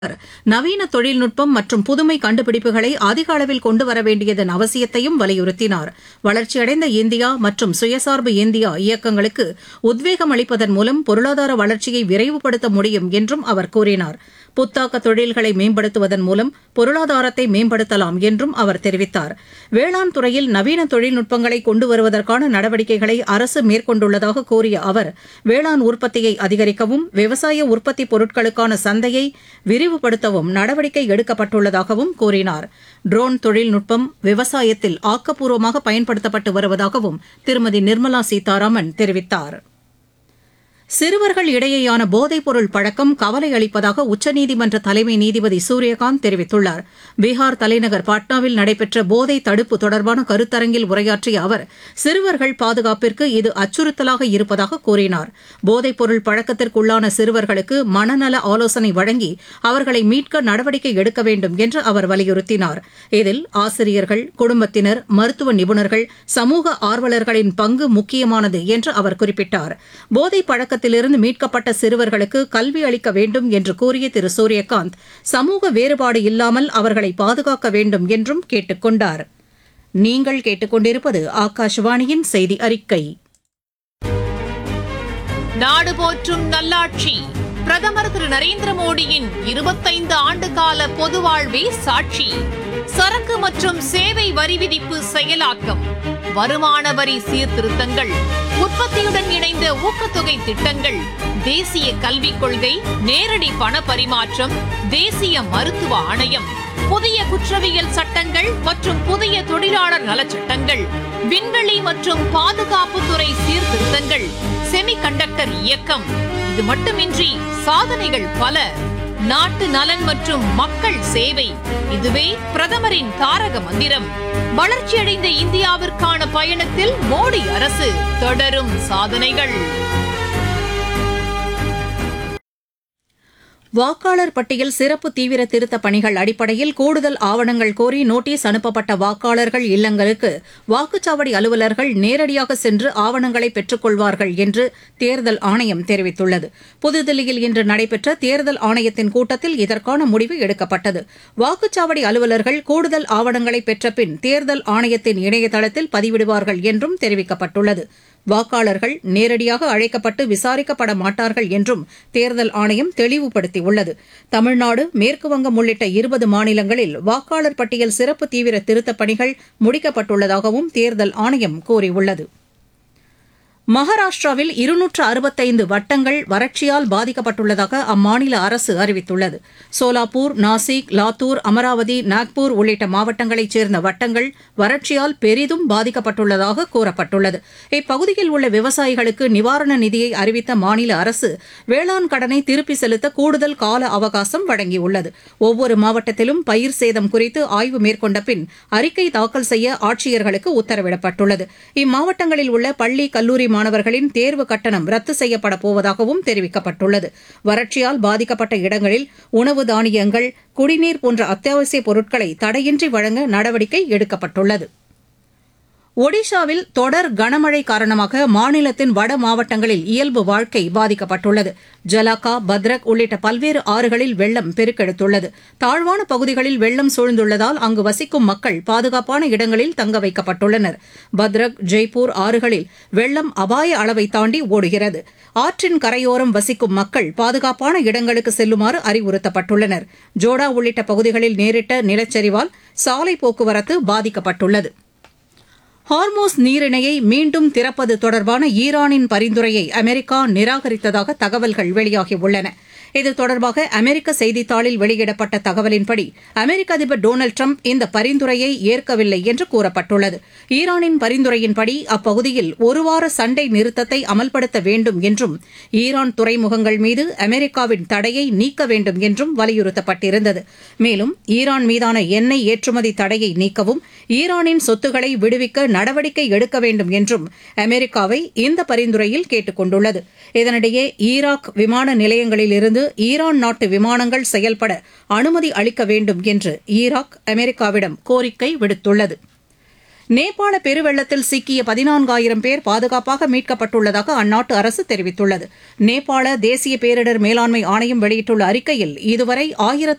நவீன தொழில்நுட்பம் மற்றும் புதுமை கண்டுபிடிப்புகளை அதிக அளவில் கொண்டு வர வேண்டியதன் அவசியத்தையும் வலியுறுத்தினார் வளர்ச்சியடைந்த இந்தியா மற்றும் சுயசார்பு இந்தியா இயக்கங்களுக்கு உத்வேகம் அளிப்பதன் மூலம் பொருளாதார வளர்ச்சியை விரைவுபடுத்த முடியும் என்றும் அவர் கூறினார் புத்தாக்க தொழில்களை மேம்படுத்துவதன் மூலம் பொருளாதாரத்தை மேம்படுத்தலாம் என்றும் அவர் தெரிவித்தார் வேளாண் துறையில் நவீன தொழில்நுட்பங்களை கொண்டு வருவதற்கான நடவடிக்கைகளை அரசு மேற்கொண்டுள்ளதாக கூறிய அவர் வேளாண் உற்பத்தியை அதிகரிக்கவும் விவசாய உற்பத்தி பொருட்களுக்கான சந்தையை விரிவுபடுத்தவும் நடவடிக்கை எடுக்கப்பட்டுள்ளதாகவும் கூறினார் ட்ரோன் தொழில்நுட்பம் விவசாயத்தில் ஆக்கப்பூர்வமாக பயன்படுத்தப்பட்டு வருவதாகவும் திருமதி நிர்மலா சீதாராமன் தெரிவித்தாா் சிறுவர்கள் இடையேயான போதைப்பொருள் பழக்கம் கவலை அளிப்பதாக உச்சநீதிமன்ற தலைமை நீதிபதி சூரியகாந்த் தெரிவித்துள்ளார் பீகார் தலைநகர் பாட்னாவில் நடைபெற்ற போதை தடுப்பு தொடர்பான கருத்தரங்கில் உரையாற்றிய அவர் சிறுவர்கள் பாதுகாப்பிற்கு இது அச்சுறுத்தலாக இருப்பதாக கூறினார் போதைப்பொருள் பழக்கத்திற்குள்ளான சிறுவர்களுக்கு மனநல ஆலோசனை வழங்கி அவர்களை மீட்க நடவடிக்கை எடுக்க வேண்டும் என்று அவர் வலியுறுத்தினார் இதில் ஆசிரியர்கள் குடும்பத்தினர் மருத்துவ நிபுணர்கள் சமூக ஆர்வலர்களின் பங்கு முக்கியமானது என்று அவர் குறிப்பிட்டார் போதை பழக்க பழக்கத்திலிருந்து மீட்கப்பட்ட சிறுவர்களுக்கு கல்வி அளிக்க வேண்டும் என்று கூறிய திரு சூரியகாந்த் சமூக வேறுபாடு இல்லாமல் அவர்களை பாதுகாக்க வேண்டும் என்றும் கேட்டுக் கொண்டார் நீங்கள் கேட்டுக்கொண்டிருப்பது ஆகாஷவாணியின் செய்தி அறிக்கை நாடு போற்றும் நல்லாட்சி பிரதமர் திரு நரேந்திர மோடியின் இருபத்தைந்து ஆண்டு கால பொது வாழ்வே சாட்சி சரக்கு மற்றும் சேவை வரி விதிப்பு செயலாக்கம் வருமான வரி சீர்திருத்தங்கள் உற்பத்தியுடன் இணைந்த ஊக்கத்தொகை திட்டங்கள் தேசிய கல்விக் கொள்கை நேரடி பண பரிமாற்றம் தேசிய மருத்துவ ஆணையம் புதிய குற்றவியல் சட்டங்கள் மற்றும் புதிய தொழிலாளர் நலச்சட்டங்கள் விண்வெளி மற்றும் பாதுகாப்புத்துறை சீர்திருத்தங்கள் செமிகண்டக்டர் இயக்கம் இது மட்டுமின்றி சாதனைகள் பல நாட்டு நலன் மற்றும் மக்கள் சேவை இதுவே பிரதமரின் தாரக மந்திரம் வளர்ச்சியடைந்த இந்தியாவிற்கான பயணத்தில் மோடி அரசு தொடரும் சாதனைகள் வாக்காளர் பட்டியல் சிறப்பு தீவிர திருத்தப் பணிகள் அடிப்படையில் கூடுதல் ஆவணங்கள் கோரி நோட்டீஸ் அனுப்பப்பட்ட வாக்காளர்கள் இல்லங்களுக்கு வாக்குச்சாவடி அலுவலர்கள் நேரடியாக சென்று ஆவணங்களை பெற்றுக் கொள்வார்கள் என்று தேர்தல் ஆணையம் தெரிவித்துள்ளது புதுதில்லியில் இன்று நடைபெற்ற தேர்தல் ஆணையத்தின் கூட்டத்தில் இதற்கான முடிவு எடுக்கப்பட்டது வாக்குச்சாவடி அலுவலர்கள் கூடுதல் ஆவணங்களை பெற்ற பின் தேர்தல் ஆணையத்தின் இணையதளத்தில் பதிவிடுவார்கள் என்றும் தெரிவிக்கப்பட்டுள்ளது வாக்காளர்கள் நேரடியாக அழைக்கப்பட்டு விசாரிக்கப்பட மாட்டார்கள் என்றும் தேர்தல் ஆணையம் தெளிவுபடுத்தியுள்ளது தமிழ்நாடு மேற்குவங்கம் உள்ளிட்ட இருபது மாநிலங்களில் வாக்காளர் பட்டியல் சிறப்பு தீவிர திருத்தப் பணிகள் முடிக்கப்பட்டுள்ளதாகவும் தேர்தல் ஆணையம் கூறியுள்ளது மகாராஷ்டிராவில் இருநூற்று அறுபத்தைந்து வட்டங்கள் வறட்சியால் பாதிக்கப்பட்டுள்ளதாக அம்மாநில அரசு அறிவித்துள்ளது சோலாப்பூர் நாசிக் லாத்தூர் அமராவதி நாக்பூர் உள்ளிட்ட மாவட்டங்களைச் சேர்ந்த வட்டங்கள் வறட்சியால் பெரிதும் பாதிக்கப்பட்டுள்ளதாக கூறப்பட்டுள்ளது இப்பகுதியில் உள்ள விவசாயிகளுக்கு நிவாரண நிதியை அறிவித்த மாநில அரசு வேளாண் கடனை திருப்பி செலுத்த கூடுதல் கால அவகாசம் வழங்கியுள்ளது ஒவ்வொரு மாவட்டத்திலும் பயிர் சேதம் குறித்து ஆய்வு மேற்கொண்ட பின் அறிக்கை தாக்கல் செய்ய ஆட்சியர்களுக்கு உத்தரவிடப்பட்டுள்ளது இம்மாவட்டங்களில் உள்ள பள்ளி கல்லூரி மாணவர்களின் தேர்வு கட்டணம் ரத்து செய்யப்பட போவதாகவும் தெரிவிக்கப்பட்டுள்ளது வறட்சியால் பாதிக்கப்பட்ட இடங்களில் உணவு தானியங்கள் குடிநீர் போன்ற அத்தியாவசிய பொருட்களை தடையின்றி வழங்க நடவடிக்கை எடுக்கப்பட்டுள்ளது ஒடிஷாவில் தொடர் கனமழை காரணமாக மாநிலத்தின் வட மாவட்டங்களில் இயல்பு வாழ்க்கை பாதிக்கப்பட்டுள்ளது ஜலாக்கா பத்ரக் உள்ளிட்ட பல்வேறு ஆறுகளில் வெள்ளம் பெருக்கெடுத்துள்ளது தாழ்வான பகுதிகளில் வெள்ளம் சூழ்ந்துள்ளதால் அங்கு வசிக்கும் மக்கள் பாதுகாப்பான இடங்களில் தங்க வைக்கப்பட்டுள்ளனர் பத்ரக் ஜெய்ப்பூர் ஆறுகளில் வெள்ளம் அபாய அளவை தாண்டி ஓடுகிறது ஆற்றின் கரையோரம் வசிக்கும் மக்கள் பாதுகாப்பான இடங்களுக்கு செல்லுமாறு அறிவுறுத்தப்பட்டுள்ளனர் ஜோடா உள்ளிட்ட பகுதிகளில் நேரிட்ட நிலச்சரிவால் சாலை போக்குவரத்து பாதிக்கப்பட்டுள்ளது ஹார்மோஸ் நீரிணையை மீண்டும் திறப்பது தொடர்பான ஈரானின் பரிந்துரையை அமெரிக்கா நிராகரித்ததாக தகவல்கள் வெளியாகியுள்ளன இது தொடர்பாக அமெரிக்க செய்தித்தாளில் வெளியிடப்பட்ட தகவலின்படி அமெரிக்க அதிபர் டொனால்டு ட்ரம்ப் இந்த பரிந்துரையை ஏற்கவில்லை என்று கூறப்பட்டுள்ளது ஈரானின் பரிந்துரையின்படி அப்பகுதியில் ஒருவார சண்டை நிறுத்தத்தை அமல்படுத்த வேண்டும் என்றும் ஈரான் துறைமுகங்கள் மீது அமெரிக்காவின் தடையை நீக்க வேண்டும் என்றும் வலியுறுத்தப்பட்டிருந்தது மேலும் ஈரான் மீதான எண்ணெய் ஏற்றுமதி தடையை நீக்கவும் ஈரானின் சொத்துக்களை விடுவிக்க நடவடிக்கை எடுக்க வேண்டும் என்றும் அமெரிக்காவை இந்த பரிந்துரையில் கேட்டுக் கொண்டுள்ளது இதனிடையே ஈராக் விமான நிலையங்களிலிருந்து ஈரான் நாட்டு விமானங்கள் செயல்பட அனுமதி அளிக்க வேண்டும் என்று ஈராக் அமெரிக்காவிடம் கோரிக்கை விடுத்துள்ளது நேபாள பெருவெள்ளத்தில் சிக்கிய பதினான்காயிரம் பேர் பாதுகாப்பாக மீட்கப்பட்டுள்ளதாக அந்நாட்டு அரசு தெரிவித்துள்ளது நேபாள தேசிய பேரிடர் மேலாண்மை ஆணையம் வெளியிட்டுள்ள அறிக்கையில் இதுவரை ஆயிரத்து